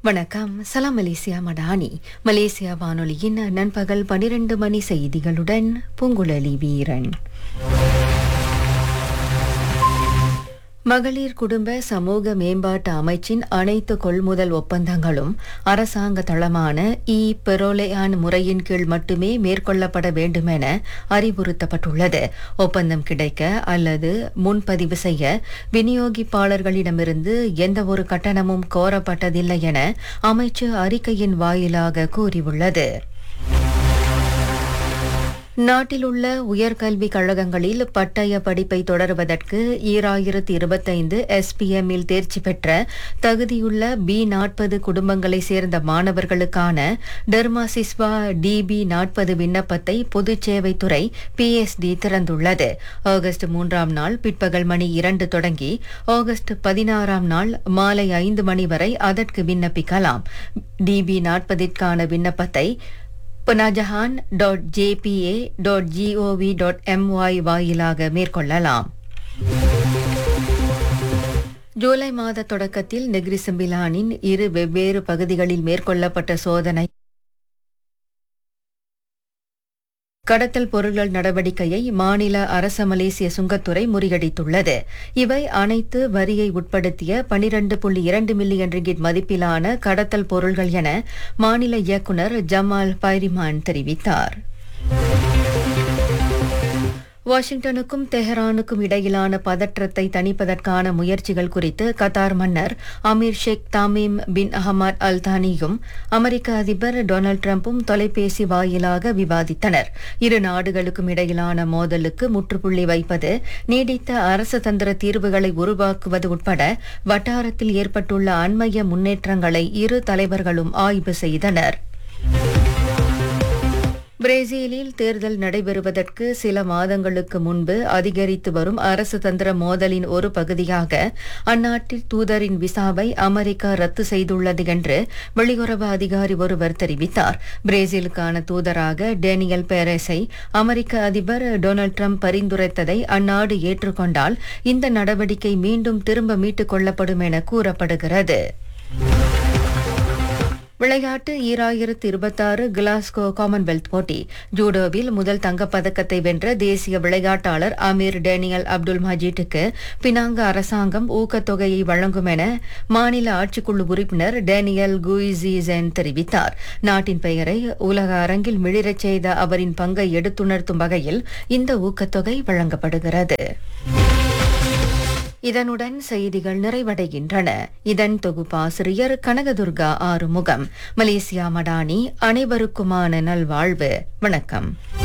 வணக்கம் சலாம் Malaysia Madani Malaysia வானொலியின் நண்பகல் பனிரெண்டு மணி செய்திகளுடன் பூங்குழலி வீரன் மகளிர் குடும்ப சமூக மேம்பாட்டு அமைச்சின் அனைத்து கொள்முதல் ஒப்பந்தங்களும் அரசாங்க தளமான இ பெரோலேயான் முறையின் கீழ் மட்டுமே மேற்கொள்ளப்பட வேண்டுமென அறிவுறுத்தப்பட்டுள்ளது ஒப்பந்தம் கிடைக்க அல்லது முன்பதிவு செய்ய விநியோகிப்பாளர்களிடமிருந்து எந்தவொரு கட்டணமும் கோரப்பட்டதில்லை என அமைச்சு அறிக்கையின் வாயிலாக கூறியுள்ளது நாட்டில் உள்ள உயர்கல்வி கழகங்களில் பட்டய படிப்பை தொடர்வதற்கு ஈராயிரத்தி இருபத்தைந்து எஸ்பிஎம்மில் தேர்ச்சி பெற்ற தகுதியுள்ள பி நாற்பது குடும்பங்களைச் சேர்ந்த மாணவர்களுக்கான டெர்மா சிஸ்வா டிபி நாற்பது விண்ணப்பத்தை பொதுச் சேவைத்துறை பிஎஸ்டி திறந்துள்ளது ஆகஸ்ட் மூன்றாம் நாள் பிற்பகல் மணி இரண்டு தொடங்கி ஆகஸ்ட் பதினாறாம் நாள் மாலை ஐந்து மணி வரை அதற்கு விண்ணப்பிக்கலாம் டிபி நாற்பதிற்கான விண்ணப்பத்தை புனாஜஹான் dot JPA dot GOV dot MY வாயிலாக மேற்கொள்ளலாம் ஜூலை மாத தொடக்கத்தில் நெக்ரி சிம்பிலானின் இரு வெவ்வேறு பகுதிகளில் மேற்கொள்ளப்பட்ட சோதனை கடத்தல் பொருள்கள் நடவடிக்கையை மாநில அரச மலேசிய சுங்கத்துறை முறியடித்துள்ளது இவை அனைத்து வரியை உட்படுத்திய பனிரண்டு புள்ளி இரண்டு மில்லியன் ரிங்கிட் மதிப்பிலான கடத்தல் பொருள்கள் என மாநில இயக்குநர் ஜமால் பைரிமான் தெரிவித்தார் வாஷிங்டனுக்கும் தெஹரானுக்கும் இடையிலான பதற்றத்தை தணிப்பதற்கான முயற்சிகள் குறித்து கத்தார் மன்னர் அமீர் ஷேக் தாமீம் பின் அஹமத் அல் தானியும் அமெரிக்க அதிபர் டொனால்டு டிரம்பும் தொலைபேசி வாயிலாக விவாதித்தனர் இரு நாடுகளுக்கும் இடையிலான மோதலுக்கு முற்றுப்புள்ளி வைப்பது நீடித்த அரசு தந்திர தீர்வுகளை உருவாக்குவது உட்பட வட்டாரத்தில் ஏற்பட்டுள்ள அண்மைய முன்னேற்றங்களை இரு தலைவர்களும் ஆய்வு செய்தனர் பிரேசிலில் தேர்தல் நடைபெறுவதற்கு சில மாதங்களுக்கு முன்பு அதிகரித்து வரும் அரசு தந்திர மோதலின் ஒரு பகுதியாக அந்நாட்டில் தூதரின் விசாவை அமெரிக்கா ரத்து செய்துள்ளது என்று வெளியுறவு அதிகாரி ஒருவர் தெரிவித்தார் பிரேசிலுக்கான தூதராக டேனியல் பேரஸை அமெரிக்க அதிபர் டொனால்டு டிரம்ப் பரிந்துரைத்ததை அந்நாடு ஏற்றுக்கொண்டால் இந்த நடவடிக்கை மீண்டும் திரும்ப மீட்டுக் கொள்ளப்படும் என கூறப்படுகிறது விளையாட்டு ஈராயிரத்து இருபத்தாறு கிளாஸ்கோ காமன்வெல்த் போட்டி ஜூடோவில் முதல் தங்கப்பதக்கத்தை வென்ற தேசிய விளையாட்டாளர் அமீர் டேனியல் அப்துல் மஜீட்டுக்கு பினாங்க அரசாங்கம் ஊக்கத்தொகையை வழங்கும் என மாநில ஆட்சிக்குழு உறுப்பினர் டேனியல் குயிசீசன் தெரிவித்தார் நாட்டின் பெயரை உலக அரங்கில் மிளிரச் செய்த அவரின் பங்கை எடுத்துணர்த்தும் வகையில் இந்த ஊக்கத்தொகை வழங்கப்படுகிறது இதனுடன் செய்திகள் நிறைவடைகின்றன இதன் தொகுப்பாசிரியர் கனகதுர்கா ஆறுமுகம் மலேசியா மடானி அனைவருக்குமான நல்வாழ்வு வணக்கம்